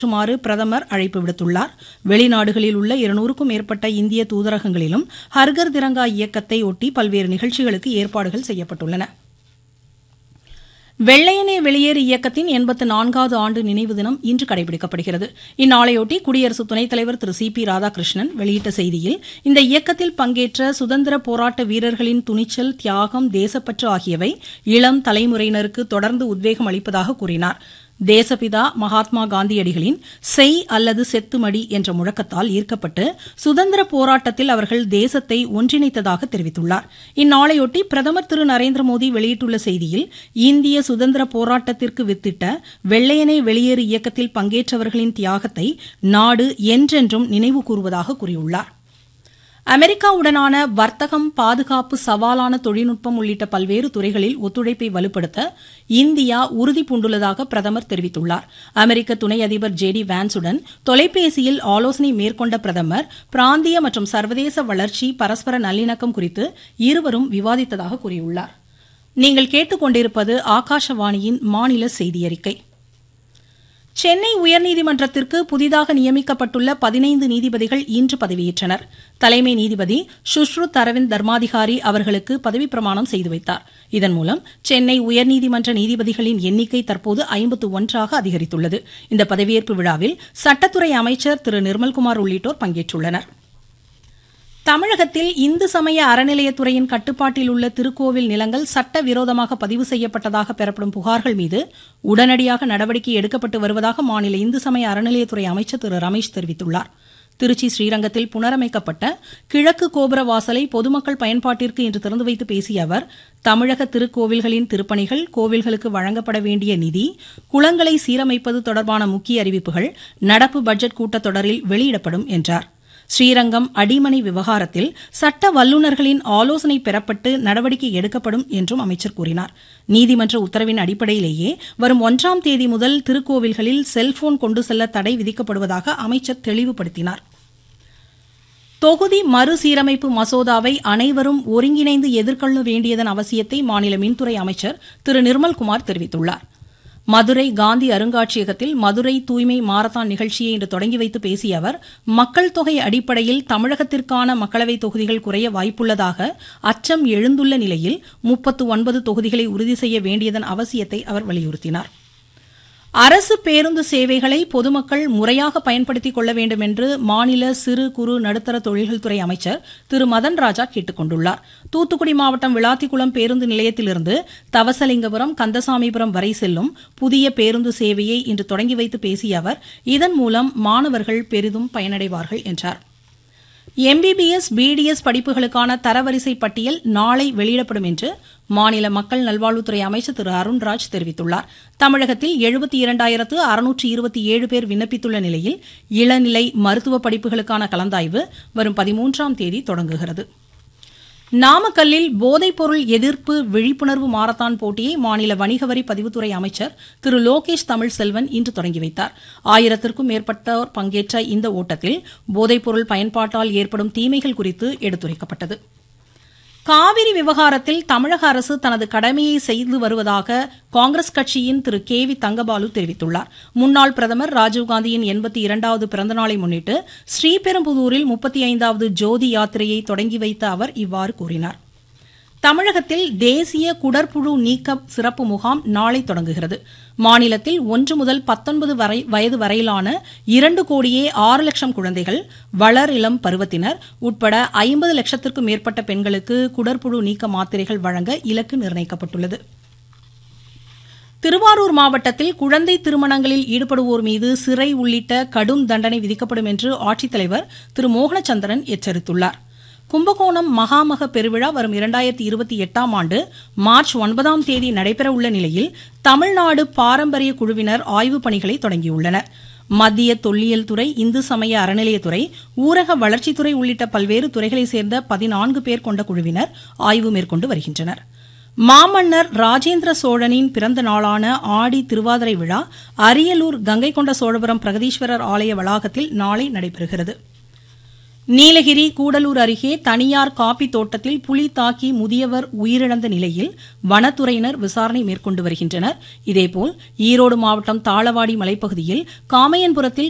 மாற்றுமாறு பிரதமர் அழைப்பு விடுத்துள்ளார் வெளிநாடுகளில் உள்ள இருநூறுக்கும் மேற்பட்ட இந்திய தூதரகங்களிலும் ஹர்கர் திரங்கா இயக்கத்தை ஒட்டி பல்வேறு நிகழ்ச்சிகளுக்கு ஏற்பாடுகள் செய்யப்பட்டுள்ளன வெள்ளையனே வெளியேறு இயக்கத்தின் எண்பத்து நான்காவது ஆண்டு நினைவு தினம் இன்று கடைபிடிக்கப்படுகிறது இந்நாளையொட்டி குடியரசு துணைத் தலைவர் திரு சி பி ராதாகிருஷ்ணன் வெளியிட்ட செய்தியில் இந்த இயக்கத்தில் பங்கேற்ற சுதந்திர போராட்ட வீரர்களின் துணிச்சல் தியாகம் தேசப்பற்று ஆகியவை இளம் தலைமுறையினருக்கு தொடர்ந்து உத்வேகம் அளிப்பதாக கூறினார் தேசபிதா மகாத்மா காந்தியடிகளின் செய் அல்லது செத்துமடி என்ற முழக்கத்தால் ஈர்க்கப்பட்டு சுதந்திர போராட்டத்தில் அவர்கள் தேசத்தை ஒன்றிணைத்ததாக தெரிவித்துள்ளார் இந்நாளையொட்டி பிரதமர் திரு நரேந்திர மோடி வெளியிட்டுள்ள செய்தியில் இந்திய சுதந்திர போராட்டத்திற்கு வித்திட்ட வெள்ளையனே வெளியேறு இயக்கத்தில் பங்கேற்றவர்களின் தியாகத்தை நாடு என்றென்றும் நினைவு கூறுவதாக கூறியுள்ளார் அமெரிக்காவுடனான வர்த்தகம் பாதுகாப்பு சவாலான தொழில்நுட்பம் உள்ளிட்ட பல்வேறு துறைகளில் ஒத்துழைப்பை வலுப்படுத்த இந்தியா உறுதி பூண்டுள்ளதாக பிரதமர் தெரிவித்துள்ளார் அமெரிக்க துணை அதிபர் ஜே டி வான்ஸுடன் தொலைபேசியில் ஆலோசனை மேற்கொண்ட பிரதமர் பிராந்திய மற்றும் சர்வதேச வளர்ச்சி பரஸ்பர நல்லிணக்கம் குறித்து இருவரும் விவாதித்ததாக கூறியுள்ளார் நீங்கள் கேட்டுக்கொண்டிருப்பது ஆகாஷவாணியின் மாநில செய்தியறிக்கை சென்னை உயர்நீதிமன்றத்திற்கு புதிதாக நியமிக்கப்பட்டுள்ள பதினைந்து நீதிபதிகள் இன்று பதவியேற்றனர் தலைமை நீதிபதி சுஷ்ருத் அரவிந்த் தர்மாதிகாரி அவர்களுக்கு பதவிப்பிரமாணம் செய்து வைத்தார் இதன் மூலம் சென்னை உயர்நீதிமன்ற நீதிபதிகளின் எண்ணிக்கை தற்போது ஐம்பத்து ஒன்றாக அதிகரித்துள்ளது இந்த பதவியேற்பு விழாவில் சட்டத்துறை அமைச்சர் திரு நிர்மல்குமார் உள்ளிட்டோர் பங்கேற்றுள்ளனா் தமிழகத்தில் இந்து சமய அறநிலையத்துறையின் கட்டுப்பாட்டில் உள்ள திருக்கோவில் நிலங்கள் சட்டவிரோதமாக பதிவு செய்யப்பட்டதாக பெறப்படும் புகார்கள் மீது உடனடியாக நடவடிக்கை எடுக்கப்பட்டு வருவதாக மாநில இந்து சமய அறநிலையத்துறை அமைச்சர் திரு ரமேஷ் தெரிவித்துள்ளார் திருச்சி ஸ்ரீரங்கத்தில் புனரமைக்கப்பட்ட கிழக்கு கோபுர வாசலை பொதுமக்கள் பயன்பாட்டிற்கு இன்று திறந்து வைத்து பேசிய அவர் தமிழக திருக்கோவில்களின் திருப்பணிகள் கோவில்களுக்கு வழங்கப்பட வேண்டிய நிதி குளங்களை சீரமைப்பது தொடர்பான முக்கிய அறிவிப்புகள் நடப்பு பட்ஜெட் கூட்டத்தொடரில் வெளியிடப்படும் என்றார் ஸ்ரீரங்கம் அடிமனை விவகாரத்தில் சட்ட வல்லுநர்களின் ஆலோசனை பெறப்பட்டு நடவடிக்கை எடுக்கப்படும் என்றும் அமைச்சர் கூறினார் நீதிமன்ற உத்தரவின் அடிப்படையிலேயே வரும் ஒன்றாம் தேதி முதல் திருக்கோவில்களில் செல்போன் கொண்டு செல்ல தடை விதிக்கப்படுவதாக அமைச்சர் தெளிவுபடுத்தினார் தொகுதி மறுசீரமைப்பு மசோதாவை அனைவரும் ஒருங்கிணைந்து எதிர்கொள்ள வேண்டியதன் அவசியத்தை மாநில மின்துறை அமைச்சர் திரு நிர்மல்குமார் தெரிவித்துள்ளார் மதுரை காந்தி அருங்காட்சியகத்தில் மதுரை தூய்மை மாரத்தான் நிகழ்ச்சியை இன்று தொடங்கி வைத்து பேசிய அவர் மக்கள் தொகை அடிப்படையில் தமிழகத்திற்கான மக்களவைத் தொகுதிகள் குறைய வாய்ப்புள்ளதாக அச்சம் எழுந்துள்ள நிலையில் முப்பத்து ஒன்பது தொகுதிகளை உறுதி செய்ய வேண்டியதன் அவசியத்தை அவர் வலியுறுத்தினார் அரசு பேருந்து சேவைகளை பொதுமக்கள் முறையாக பயன்படுத்திக் கொள்ள வேண்டும் என்று மாநில சிறு குறு நடுத்தர தொழில்கள் துறை அமைச்சர் திரு மதன் ராஜா கேட்டுக் கொண்டுள்ளார் தூத்துக்குடி மாவட்டம் விளாத்திக்குளம் பேருந்து நிலையத்திலிருந்து தவசலிங்கபுரம் கந்தசாமிபுரம் வரை செல்லும் புதிய பேருந்து சேவையை இன்று தொடங்கி வைத்து பேசிய அவர் இதன் மூலம் மாணவர்கள் பெரிதும் பயனடைவார்கள் என்றார் எம்பிபிஎஸ் பிடிஎஸ் படிப்புகளுக்கான தரவரிசை பட்டியல் நாளை வெளியிடப்படும் என்று மாநில மக்கள் நல்வாழ்வுத்துறை அமைச்சர் திரு அருண்ராஜ் தெரிவித்துள்ளார் தமிழகத்தில் எழுபத்தி இரண்டாயிரத்து அறுநூற்று இருபத்தி ஏழு பேர் விண்ணப்பித்துள்ள நிலையில் இளநிலை மருத்துவ படிப்புகளுக்கான கலந்தாய்வு வரும் பதிமூன்றாம் தேதி தொடங்குகிறது நாமக்கல்லில் போதைப்பொருள் எதிர்ப்பு விழிப்புணர்வு மாரத்தான் போட்டியை மாநில வணிக வரி பதிவுத்துறை அமைச்சர் திரு லோகேஷ் தமிழ்செல்வன் இன்று தொடங்கி வைத்தார் ஆயிரத்திற்கும் மேற்பட்டோர் பங்கேற்ற இந்த ஓட்டத்தில் போதைப்பொருள் பயன்பாட்டால் ஏற்படும் தீமைகள் குறித்து எடுத்துரைக்கப்பட்டது காவிரி விவகாரத்தில் தமிழக அரசு தனது கடமையை செய்து வருவதாக காங்கிரஸ் கட்சியின் திரு கே வி தங்கபாலு தெரிவித்துள்ளார் முன்னாள் பிரதமர் ராஜீவ்காந்தியின் எண்பத்தி இரண்டாவது பிறந்தநாளை முன்னிட்டு ஸ்ரீபெரும்புதூரில் முப்பத்தி ஐந்தாவது ஜோதி யாத்திரையை தொடங்கி வைத்த அவர் இவ்வாறு கூறினார் தமிழகத்தில் தேசிய குடற்புழு நீக்க சிறப்பு முகாம் நாளை தொடங்குகிறது மாநிலத்தில் ஒன்று முதல் பத்தொன்பது வரை வயது வரையிலான இரண்டு கோடியே ஆறு லட்சம் குழந்தைகள் வளர் இளம் பருவத்தினர் உட்பட ஐம்பது லட்சத்திற்கும் மேற்பட்ட பெண்களுக்கு குடற்புழு நீக்க மாத்திரைகள் வழங்க இலக்கு நிர்ணயிக்கப்பட்டுள்ளது திருவாரூர் மாவட்டத்தில் குழந்தை திருமணங்களில் ஈடுபடுவோர் மீது சிறை உள்ளிட்ட கடும் தண்டனை விதிக்கப்படும் என்று ஆட்சித்தலைவர் திரு மோகனச்சந்திரன் எச்சரித்துள்ளார் கும்பகோணம் மகாமக பெருவிழா வரும் இரண்டாயிரத்தி இருபத்தி எட்டாம் ஆண்டு மார்ச் ஒன்பதாம் தேதி நடைபெறவுள்ள நிலையில் தமிழ்நாடு பாரம்பரிய குழுவினர் ஆய்வுப் பணிகளை தொடங்கியுள்ளனர் மத்திய தொல்லியல் துறை இந்து சமய அறநிலையத்துறை ஊரக வளர்ச்சித்துறை உள்ளிட்ட பல்வேறு துறைகளைச் சேர்ந்த பதினான்கு பேர் கொண்ட குழுவினர் ஆய்வு மேற்கொண்டு வருகின்றனர் மாமன்னர் ராஜேந்திர சோழனின் பிறந்த நாளான ஆடி திருவாதிரை விழா அரியலூர் கங்கை கொண்ட சோழபுரம் பிரகதீஸ்வரர் ஆலய வளாகத்தில் நாளை நடைபெறுகிறது நீலகிரி கூடலூர் அருகே தனியார் காப்பி தோட்டத்தில் புலி தாக்கி முதியவர் உயிரிழந்த நிலையில் வனத்துறையினர் விசாரணை மேற்கொண்டு வருகின்றனர் இதேபோல் ஈரோடு மாவட்டம் தாளவாடி மலைப்பகுதியில் காமையன்புரத்தில்